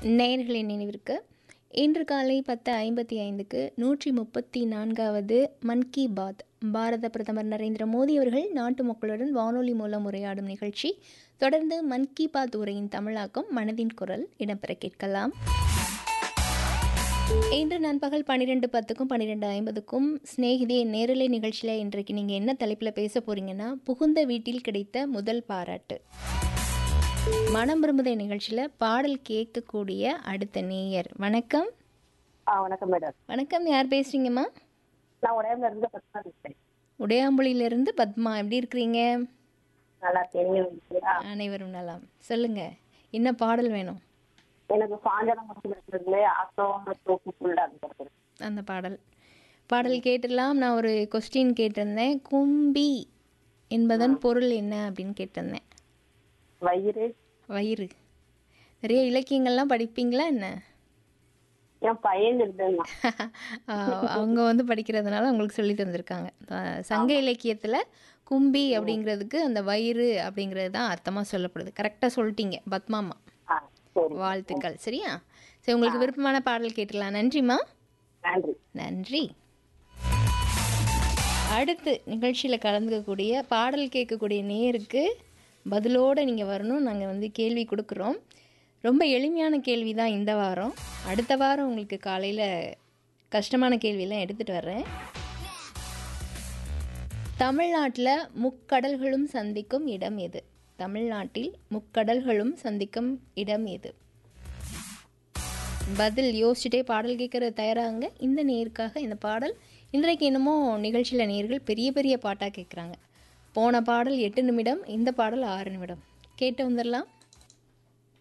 நேயர்களின் நினைவிற்கு இன்று காலை பத்து ஐம்பத்தி ஐந்துக்கு நூற்றி முப்பத்தி நான்காவது மன் கி பாத் பாரத பிரதமர் நரேந்திர மோடி அவர்கள் நாட்டு மக்களுடன் வானொலி மூலம் உரையாடும் நிகழ்ச்சி தொடர்ந்து மன் கி பாத் உரையின் தமிழாக்கம் மனதின் குரல் இடம்பெற கேட்கலாம் இன்று நண்பகல் பன்னிரெண்டு பத்துக்கும் பன்னிரெண்டு ஐம்பதுக்கும் ஸ்நேகிதே நேரலை நிகழ்ச்சியில் இன்றைக்கு நீங்கள் என்ன தலைப்பில் பேச போகிறீங்கன்னா புகுந்த வீட்டில் கிடைத்த முதல் பாராட்டு மனம் விரும்புதை நிகழ்ச்சியில் பாடல் கேட்கக்கூடிய அடுத்த நேயர் வணக்கம் ஆ வணக்கம் மேடம் வணக்கம் யார் பேசுகிறீங்கம்மா நான் உடையாம இருந்து பத்மா பேசுறேன் உடையாம்புலியிலிருந்து பத்மா எப்படி இருக்கிறீங்க நல்லா இருக்கேன் நீங்க இருக்கீங்களா? அனைவரும் நலம் சொல்லுங்க என்ன பாடல் வேணும் எனக்கு சாயந்தரம் மட்டும் இருக்கிறதுல ஆட்டோ தோப்பு ஃபுல்லா இருக்கிறது அந்த பாடல் பாடல் கேட்டுடலாம் நான் ஒரு கொஸ்டின் கேட்டிருந்தேன் கும்பி என்பதன் பொருள் என்ன அப்படின்னு கேட்டிருந்தேன் வயிறு வயிறு நிறைய இலக்கியங்கள்லாம் படிப்பீங்களா என்ன என் பையன் இருந்தேன் ஆஹ் அவங்க வந்து படிக்கிறதுனால உங்களுக்கு சொல்லி தந்திருக்காங்க ஆஹ் சங்க இலக்கியத்தில் கும்பி அப்படிங்கிறதுக்கு அந்த வயிறு அப்படிங்கிறது தான் அர்த்தமாக சொல்லப்படுது கரெக்டாக சொல்லிட்டீங்க பத்மாமா ஆ சரி வாழ்த்துக்கள் சரியா சரி உங்களுக்கு விருப்பமான பாடல் கேட்டுடலாம் நன்றிம்மா நன்றி நன்றி அடுத்து நிகழ்ச்சியில் கலந்துக்கக்கூடிய பாடல் கேட்கக்கூடிய நேருக்கு பதிலோடு நீங்கள் வரணும் நாங்கள் வந்து கேள்வி கொடுக்குறோம் ரொம்ப எளிமையான கேள்வி தான் இந்த வாரம் அடுத்த வாரம் உங்களுக்கு காலையில் கஷ்டமான கேள்வியெல்லாம் எடுத்துகிட்டு வர்றேன் தமிழ்நாட்டில் முக்கடல்களும் சந்திக்கும் இடம் எது தமிழ்நாட்டில் முக்கடல்களும் சந்திக்கும் இடம் எது பதில் யோசிச்சுட்டே பாடல் கேட்குற தயாராங்க இந்த நேருக்காக இந்த பாடல் இன்றைக்கு என்னமோ நிகழ்ச்சியில் நேர்கள் பெரிய பெரிய பாட்டாக கேட்குறாங்க போன பாடல் எட்டு நிமிடம் இந்த பாடல் ஆறு நிமிடம் கேட்டு வந்துடலாம்